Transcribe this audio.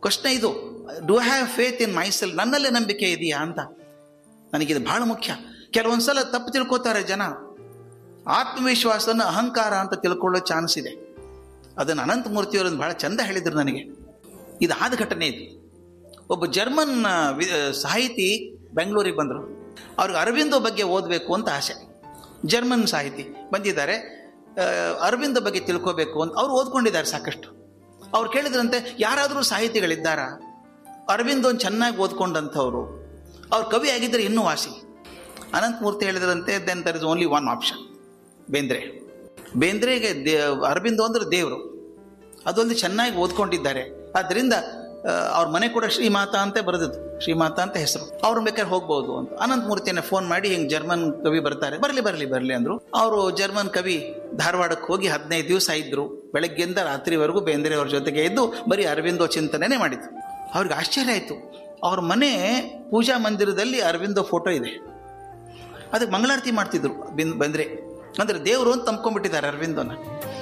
ಕ್ವಶ್ನೆ ಇದು do have faith in myself ನನ್ನಲ್ಲೇ ನಂಬಿಕೆ ಇದೆಯಾ ಅಂತ ನನಗಿದು ಬಹಳ ಮುಖ್ಯ ಕೆಲವೊಂದ್ಸಲ ತಪ್ಪು ತಿಳ್ಕೊತಾರೆ ಜನ ಆತ್ಮವಿಶ್ವಾಸನ ಅಹಂಕಾರ ಅಂತ ತಿಳ್ಕೊಳ್ಳೋ ಚಾನ್ಸ್ ಇದೆ ಅದನ್ನು ಅನಂತಮೂರ್ತಿಯವರನ್ನು ಬಹಳ ಚಂದ ಹೇಳಿದ್ರು ನನಗೆ ಇದಾದ ಘಟನೆ ಇದು ಒಬ್ಬ ಜರ್ಮನ್ ಆ, ವಿ- ಆ, ಸಾಹಿತಿ ಬೆಂಗಳೂರಿಗೆ ಬಂದರು ಅವ್ರಿಗೆ ಅರವಿಂದೋ ಬಗ್ಗೆ ಓದಬೇಕು ಅಂತ ಆಸೆ ಜರ್ಮನ್ ಸಾಹಿತಿ ಬಂದಿದ್ದಾರೆ ಆ, ಅರವಿಂದ ಬಗ್ಗೆ ತಿಳ್ಕೋಬೇಕು ಅಂತ ಅವ್ರು ಓದ್ಕೊಂಡಿದ್ದಾರೆ ಸಾಕಷ್ಟು ಅವ್ರು ಕೇಳಿದ್ರಂತೆ ಯಾರಾದರೂ ಸಾಹಿತಿಗಳಿದ್ದಾರಾ ಅರವಿಂದೋನ್ ಚೆನ್ನಾಗಿ ಓದ್ಕೊಂಡಂಥವ್ರು ಅವ್ರು ಕವಿ ಆಗಿದ್ದರೆ ಇನ್ನೂ ವಾಸಿ ಅನಂತಮೂರ್ತಿ ಹೇಳಿದ್ರಂತೆ then there is only one option Bendre ಬೇಂದ್ರೆಗೆ ದೇ ಅರವಿಂದೋ ಅಂದ್ರೆ ದೇವರು ಅದೊಂದು ಚೆನ್ನಾಗಿ ಓದ್ಕೊಂಡಿದ್ದಾರೆ ಆದ್ದರಿಂದ ಆ, ಅವ್ರ ಮನೆ ಕೂಡ ಶ್ರೀಮಾತ ಅಂತ ಬರೆದಿದ್ದು ಶ್ರೀಮಾತ ಅಂತ ಹೆಸರು ಅವ್ರು ಬೇಕಾದ್ರೆ ಹೋಗ್ಬೋದು ಅಂತ ಅನಂತಮೂರ್ತಿಯನ್ನ ಫೋನ್ ಮಾಡಿ ಹಿಂಗೆ ಜರ್ಮನ್ ಕವಿ ಬರ್ತಾರೆ ಬರಲಿ ಬರಲಿ ಬರಲಿ ಅಂದ್ರು ಅವರು ಜರ್ಮನ್ ಕವಿ ಧಾರವಾಡಕ್ಕೆ ಹೋಗಿ ಹದಿನೈದು ದಿವಸ ಇದ್ರು ಬೆಳಗ್ಗೆಯಿಂದ ರಾತ್ರಿವರೆಗೂ ಬೇಂದ್ರೆ ಅವ್ರ ಜೊತೆಗೆ ಇದ್ದು ಬರೀ ಅರವಿಂದೋ ಚಿಂತನೆ ಮಾಡಿದ್ರು ಅವ್ರಿಗೆ ಆಶ್ಚರ್ಯ ಆಯಿತು ಅವ್ರ ಮನೆ ಪೂಜಾ ಮಂದಿರದಲ್ಲಿ ಅರವಿಂದೋ ಫೋಟೋ ಇದೆ ಅದಕ್ಕೆ ಮಂಗಳಾರತಿ ಮಾಡ್ತಿದ್ರು ಬಿನ್ ಬಂದ್ರೆ ಅಂದ್ರೆ ದೇವರು ಅಂತ ನಂಬ್ಕೊಂಡ್ಬಿಟ್ಟಿದ್ದಾರೆ ಅರವಿಂದೋನ